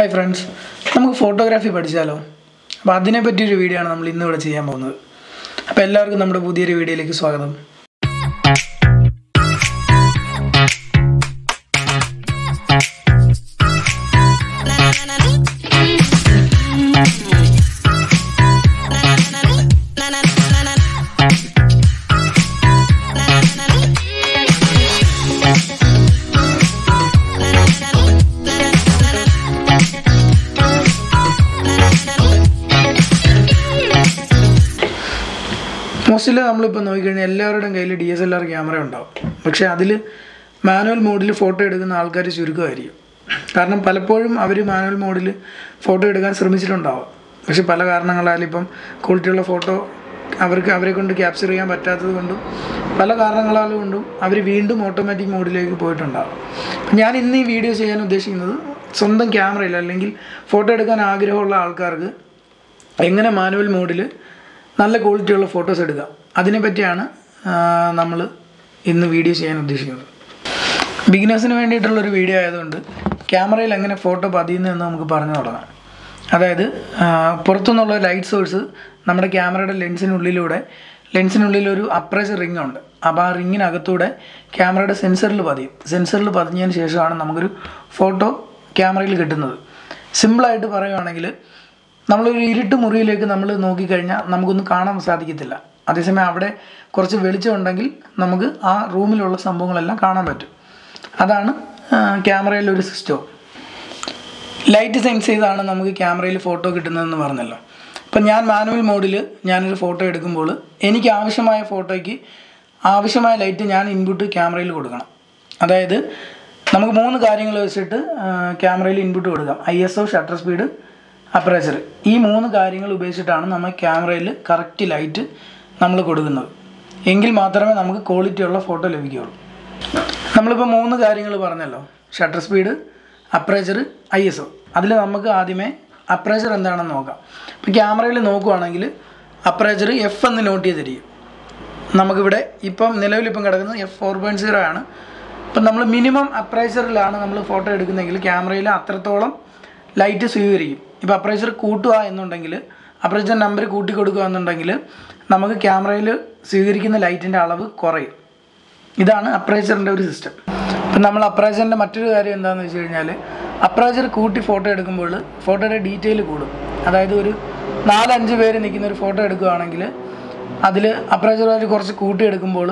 hi friends നമുക്ക് photography പഠിച്ചാലോ അപ്പോൾ അതിനെ പറ്റിയൊരു വീഡിയോ ആണ് നമ്മൾ ഇന്ന് ഇവിടെ ചെയ്യാൻ പോകുന്നത് അപ്പോൾ എല്ലാവർക്കും നമ്മുടെ പുതിയൊരു വീഡിയോയിലേക്ക് സ്വാഗതം മോസ്റ്റ്ലി നമ്മളിപ്പോൾ നോക്കിക്കഴിഞ്ഞാൽ എല്ലാവരുടെയും കയ്യിൽ D S L R camera ഉണ്ടാവും പക്ഷേ അതിൽ മാനുവൽ മോഡിൽ ഫോട്ടോ എടുക്കുന്ന ആൾക്കാർ ചുരുക്കമായിരിക്കും കാരണം പലപ്പോഴും അവർ മാനുവൽ മോഡിൽ ഫോട്ടോ എടുക്കാൻ ശ്രമിച്ചിട്ടുണ്ടാവും പക്ഷെ പല കാരണങ്ങളാലും ഇപ്പം ക്വാളിറ്റിയുള്ള ഫോട്ടോ അവർക്ക് അവരെ കൊണ്ട് ക്യാപ്ചർ ചെയ്യാൻ പറ്റാത്തത് കൊണ്ടും പല കാരണങ്ങളാലും കൊണ്ടും അവർ വീണ്ടും ഓട്ടോമാറ്റിക് മോഡിലേക്ക് പോയിട്ടുണ്ടാവും അപ്പം ഞാൻ ഇന്ന് ഈ വീഡിയോ ചെയ്യാൻ ഉദ്ദേശിക്കുന്നത് സ്വന്തം ക്യാമറയിൽ അല്ലെങ്കിൽ ഫോട്ടോ എടുക്കാൻ ആഗ്രഹമുള്ള ആൾക്കാർക്ക് എങ്ങനെ മാനുവൽ മോഡിൽ നല്ല ക്വാളിറ്റിയുള്ള ഫോട്ടോസ് എടുക്കാം അതിനെ പറ്റിയാണ് നമ്മൾ ഇന്ന് വീഡിയോ ചെയ്യാൻ ഉദ്ദേശിക്കുന്നത് ബിഗിനേഴ്സിന് വേണ്ടിയിട്ടുള്ളൊരു വീഡിയോ ആയതുകൊണ്ട് ക്യാമറയിൽ എങ്ങനെ ഫോട്ടോ പതിയുന്നതെന്ന് നമുക്ക് പറഞ്ഞു തുടങ്ങാം അതായത് ആ, പുറത്തുനിന്നുള്ള ലൈറ്റ് സോഴ്സ് നമ്മുടെ ക്യാമറയുടെ ലെൻസിനുള്ളിലൂടെ ലെൻസിനുള്ളിൽ ഒരു അപ്രൈസർ റിംഗ് ഉണ്ട് അപ്പോൾ ആ റിങ്ങിനകത്തൂടെ ക്യാമറയുടെ സെൻസറിൽ പതിയും സെൻസറിൽ പതിഞ്ഞതിന് ശേഷമാണ് നമുക്കൊരു ഫോട്ടോ ക്യാമറയിൽ കിട്ടുന്നത് സിമ്പിളായിട്ട് പറയുവാണെങ്കിൽ നമ്മളൊരു ഇരുട്ട് മുറിയിലേക്ക് നമ്മൾ നോക്കിക്കഴിഞ്ഞാൽ നമുക്കൊന്നും കാണാൻ സാധിക്കത്തില്ല അതേസമയം അവിടെ കുറച്ച് വെളിച്ചം ഉണ്ടെങ്കിൽ നമുക്ക് ആ റൂമിലുള്ള സംഭവങ്ങളെല്ലാം കാണാൻ പറ്റും അതാണ് ക്യാമറയിലെ ഒരു സിസ്റ്റം ലൈറ്റ് സെൻസ് ചെയ്താണ് നമുക്ക് ക്യാമറയിൽ ഫോട്ടോ കിട്ടുന്നതെന്ന് പറഞ്ഞല്ലോ അപ്പം ഞാൻ മാനുവൽ മോഡിൽ ഞാനൊരു ഫോട്ടോ എടുക്കുമ്പോൾ എനിക്ക് ആവശ്യമായ ഫോട്ടോയ്ക്ക് ആവശ്യമായ ലൈറ്റ് ഞാൻ ഇൻപുട്ട് ക്യാമറയിൽ കൊടുക്കണം അതായത് നമുക്ക് മൂന്ന് കാര്യങ്ങൾ വെച്ചിട്ട് ക്യാമറയിൽ ഇൻപുട്ട് കൊടുക്കാം I S O shutter speed aperture ഈ മൂന്ന് കാര്യങ്ങൾ ഉപയോഗിച്ചിട്ടാണ് നമ്മൾ ക്യാമറയിൽ കറക്റ്റ് ലൈറ്റ് നമ്മൾ കൊടുക്കുന്നത് എങ്കിൽ മാത്രമേ നമുക്ക് ക്വാളിറ്റിയുള്ള ഫോട്ടോ ലഭിക്കുകയുള്ളൂ നമ്മളിപ്പോൾ മൂന്ന് കാര്യങ്ങൾ പറഞ്ഞല്ലോ shutter speed aperture I S O അതിൽ നമുക്ക് ആദ്യമേ അപ്രേച്ചർ എന്താണെന്ന് നോക്കാം ഇപ്പോൾ ക്യാമറയിൽ നോക്കുവാണെങ്കിൽ അപ്രേച്ചർ എഫ് എന്ന് നോട്ട് ചെയ്തിരിക്കും നമുക്കിവിടെ ഇപ്പം നിലവിലിപ്പം കിടക്കുന്നത് എഫ് ഫോർ പോയിൻറ്റ് സീറോ ആണ് ഇപ്പം നമ്മൾ മിനിമം അപ്രൈസറിലാണ് നമ്മൾ ഫോട്ടോ എടുക്കുന്നതെങ്കിൽ ക്യാമറയിൽ അത്രത്തോളം ലൈറ്റ് സ്വീകരിക്കും ഇപ്പോൾ അപ്രൈസർ കൂട്ടുക എന്നുണ്ടെങ്കിൽ അപ്രൈസർ നമ്പർ കൂട്ടി കൊടുക്കുക എന്നുണ്ടെങ്കിൽ നമുക്ക് ക്യാമറയിൽ സ്വീകരിക്കുന്ന ലൈറ്റിൻ്റെ അളവ് കുറയും ഇതാണ് അപ്രൈസറിൻ്റെ ഒരു സിസ്റ്റം ഇപ്പം നമ്മൾ അപ്രൈസറിൻ്റെ മറ്റൊരു കാര്യം എന്താണെന്ന് വെച്ച് കഴിഞ്ഞാൽ അപ്രൈസർ കൂട്ടി ഫോട്ടോ എടുക്കുമ്പോൾ ഫോട്ടോയുടെ ഡീറ്റെയിൽ കൂടും അതായത് ഒരു നാലഞ്ച് പേര് നിൽക്കുന്ന ഒരു ഫോട്ടോ എടുക്കുകയാണെങ്കിൽ അതിൽ അപ്രൈസർ വാല്യൂ കുറച്ച് കൂട്ടി എടുക്കുമ്പോൾ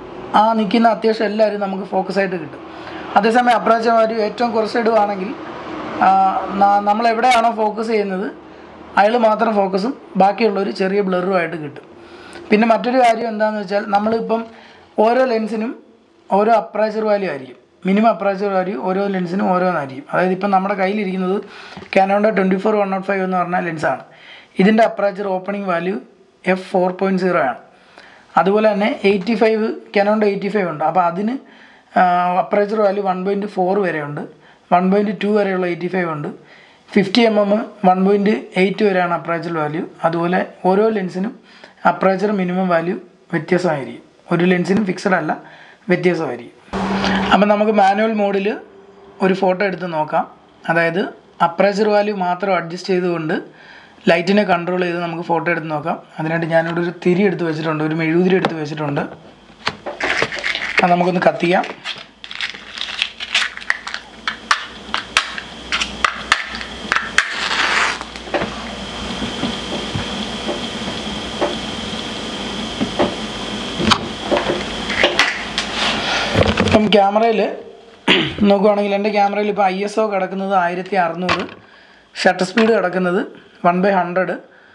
ആ നിൽക്കുന്ന അത്യാവശ്യം എല്ലാവരും നമുക്ക് ഫോക്കസ് ആയിട്ട് കിട്ടും അതേസമയം അപ്രൈസർ വാല്യൂ ഏറ്റവും കുറച്ച് ഇടുവാണെങ്കിൽ ആ, ന- നമ്മൾ എവിടെയാണോ ഫോക്കസ് ചെയ്യുന്നത് അയാൾ മാത്രം ഫോക്കസും ബാക്കിയുള്ളവർ ചെറിയ ബ്ലറുമായിട്ട് കിട്ടും പിന്നെ മറ്റൊരു കാര്യം എന്താണെന്ന് വെച്ചാൽ നമ്മളിപ്പം ഓരോ ലെൻസിനും ഓരോ അപ്രാച്ചർ വാല്യൂ ആയിരിക്കും മിനിമം അപ്രാച്ചർ വാല്യൂ ഓരോ ലെൻസിനും ഓരോന്നായിരിക്കും അതായത് ഇപ്പം നമ്മുടെ കയ്യിലിരിക്കുന്നത് കാനോണ്ട twenty four one nought five എന്ന് പറഞ്ഞ ലെൻസാണ് ഇതിൻ്റെ aperture opening value F four point zero ആണ് അതുപോലെ തന്നെ എയ്റ്റി ഫൈവ് കനോണ്ട എയ്റ്റി ഫൈവ് ഉണ്ട് അപ്പോൾ അതിന് aperture value one point four വരെയുണ്ട് വൺ പോയിൻറ്റ് ടു വരെയുള്ള എയ്റ്റി ഫൈവ് ഉണ്ട് fifty M M one point eight വരെയാണ് അപ്രേച്ചർ വാല്യൂ അതുപോലെ ഓരോ ലെൻസിനും അപ്രേച്ചർ മിനിമം വാല്യൂ വ്യത്യാസമായിരിക്കും ഒരു ലെൻസിനും ഫിക്സഡ് അല്ല വ്യത്യാസമായിരിക്കും അപ്പം നമുക്ക് മാനുവൽ മോഡിൽ ഒരു ഫോട്ടോ എടുത്ത് നോക്കാം അതായത് അപ്രേച്ചർ വാല്യൂ മാത്രം അഡ്ജസ്റ്റ് ചെയ്തുകൊണ്ട് ലൈറ്റിനെ കൺട്രോൾ ചെയ്ത് നമുക്ക് ഫോട്ടോ എടുത്ത് നോക്കാം അതിനായിട്ട് ഞാനിവിടെ ഒരു തിരി എടുത്ത് വെച്ചിട്ടുണ്ട് ഒരു മെഴുകുതിരി എടുത്ത് വെച്ചിട്ടുണ്ട് അത് നമുക്കൊന്ന് കത്തിക്കാം ഇപ്പം ക്യാമറയിൽ നോക്കുവാണെങ്കിൽ എൻ്റെ ക്യാമറയിൽ ഇപ്പോൾ ഐ എസ് ഒ കിടക്കുന്നത് ആയിരത്തി അറുന്നൂറ് ഷട്ടർ സ്പീഡ് കിടക്കുന്നത് വൺ ബൈ ഹൺഡ്രഡ്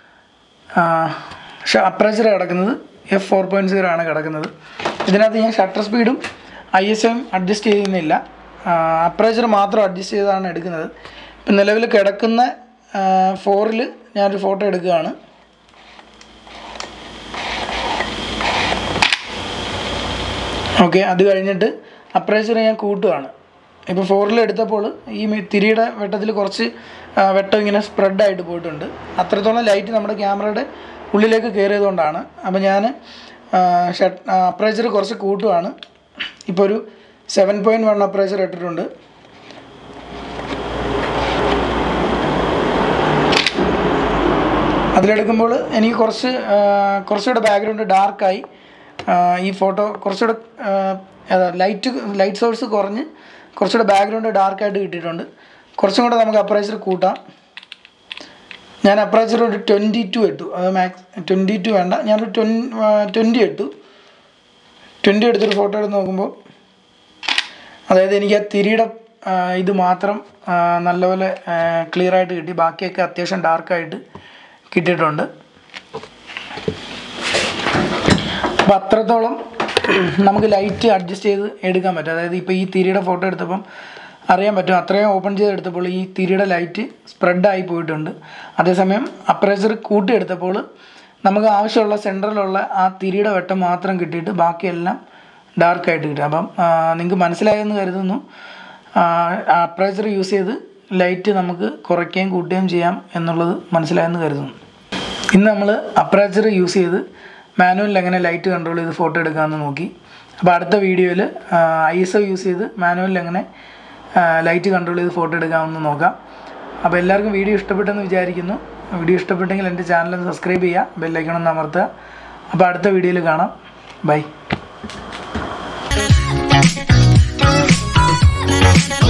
അപ്രേച്ചർ കിടക്കുന്നത് എഫ് ഫോർ പോയിൻറ്റ് സീറോ ആണ് കിടക്കുന്നത് ഇതിനകത്ത് ഞാൻ ഷട്ടർ സ്പീഡും ഐ എസ് ഒയും അഡ്ജസ്റ്റ് ചെയ്യുന്നില്ല അപ്രേച്ചർ മാത്രം അഡ്ജസ്റ്റ് ചെയ്താണ് എടുക്കുന്നത് ഇപ്പം നിലവിൽ കിടക്കുന്ന ഫോറിൽ ഞാനൊരു ഫോട്ടോ എടുക്കുകയാണ് ഓക്കെ അത് കഴിഞ്ഞിട്ട് അപ്രേച്ചർ ഞാൻ കൂട്ടുകയാണ് ഇപ്പോൾ ഫോറിൽ എടുത്തപ്പോൾ ഈ മി- തിരിയുടെ വെട്ടത്തിൽ കുറച്ച് ആ, വെട്ടം ഇങ്ങനെ സ്പ്രെഡായിട്ട് പോയിട്ടുണ്ട് അത്രത്തോളം ലൈറ്റ് നമ്മുടെ ക്യാമറയുടെ ഉള്ളിലേക്ക് കയറിയതുകൊണ്ടാണ് അപ്പോൾ ഞാൻ ഷട്ട് അപ്രേച്ചർ കുറച്ച് കൂട്ടുകയാണ് ഇപ്പോൾ ഒരു സെവൻ പോയിൻറ്റ് വൺ അപ്രേച്ചർ ഇട്ടിട്ടുണ്ട് അതിലെടുക്കുമ്പോൾ എനിക്ക് കുറച്ച് ആ, കുറച്ചുകൂടെ ബാക്ക്ഗ്രൗണ്ട് ഡാർക്കായി ഈ ഫോട്ടോ കുറച്ചുകൂടെ ആ, ഏതാ ലൈറ്റ് ലൈറ്റ് സോഴ്സ് കുറഞ്ഞ് കുറച്ചുകൂടെ ബാക്ക്ഗ്രൗണ്ട് ഡാർക്കായിട്ട് കിട്ടിയിട്ടുണ്ട് കുറച്ചും കൂടെ നമുക്ക് അപ്രൈസർ കൂട്ടാം ഞാൻ അപ്രൈസർ ഒരു ട്വൻറ്റി ടു ഇട്ടു അത് മാക്സ് ട്വൻറ്റി ടു വേണ്ട ഞാനൊരു ട്വൻ ട്വൻറ്റി ഇട്ടു ട്വൻറ്റി എടുത്തൊരു ഫോട്ടോ എടുത്ത് നോക്കുമ്പോൾ അതായത് എനിക്ക് ആ തിരിയുടെ ആ, ഇത് മാത്രം ആ, നല്ലപോലെ ക്ലിയർ ആയിട്ട് കിട്ടി ബാക്കിയൊക്കെ അത്യാവശ്യം ഡാർക്കായിട്ട് കിട്ടിയിട്ടുണ്ട് അപ്പോൾ അത്രത്തോളം നമുക്ക് ലൈറ്റ് അഡ്ജസ്റ്റ് ചെയ്ത് എടുക്കാൻ പറ്റും അതായത് ഇപ്പോൾ ഈ തിരിയുടെ ഫോട്ടോ എടുത്തപ്പം അറിയാൻ പറ്റും അത്രയും ഓപ്പൺ ചെയ്ത് എടുത്തപ്പോൾ ഈ തിരിയുടെ ലൈറ്റ് സ്പ്രെഡായി പോയിട്ടുണ്ട് അതേസമയം അപ്രൈസർ കൂട്ടിയെടുത്തപ്പോൾ നമുക്ക് ആവശ്യമുള്ള സെൻറ്ററിലുള്ള ആ തിരിയുടെ വെട്ടം മാത്രം കിട്ടിയിട്ട് ബാക്കിയെല്ലാം ഡാർക്കായിട്ട് കിട്ടും അപ്പം നിങ്ങൾക്ക് മനസ്സിലായെന്ന് കരുതുന്നു അപ്രൈസർ യൂസ് ചെയ്ത് ലൈറ്റ് നമുക്ക് കുറയ്ക്കുകയും കൂട്ടുകയും ചെയ്യാം എന്നുള്ളത് മനസ്സിലായെന്ന് കരുതുന്നു ഇന്ന് നമ്മൾ അപ്രാച്ചർ യൂസ് ചെയ്ത് മാനുവലിൽ എങ്ങനെ ലൈറ്റ് കൺട്രോൾ ചെയ്ത് ഫോട്ടോ എടുക്കാമെന്ന് നോക്കി അപ്പോൾ അടുത്ത വീഡിയോയിൽ ഐ എസ് ഒ യൂസ് ചെയ്ത് മാനുവലിൽ എങ്ങനെ ലൈറ്റ് കൺട്രോൾ ചെയ്ത് ഫോട്ടോ എടുക്കാമെന്ന് നോക്കാം അപ്പോൾ എല്ലാവർക്കും വീഡിയോ ഇഷ്ടപ്പെട്ടെന്ന് വിചാരിക്കുന്നു വീഡിയോ ഇഷ്ടപ്പെട്ടെങ്കിൽ എൻ്റെ ചാനൽ സബ്സ്ക്രൈബ് ചെയ്യുക ബെല്ലൈക്കണം ഒന്ന് അമർത്തുക അപ്പോൾ അടുത്ത വീഡിയോയിൽ കാണാം ബൈ na na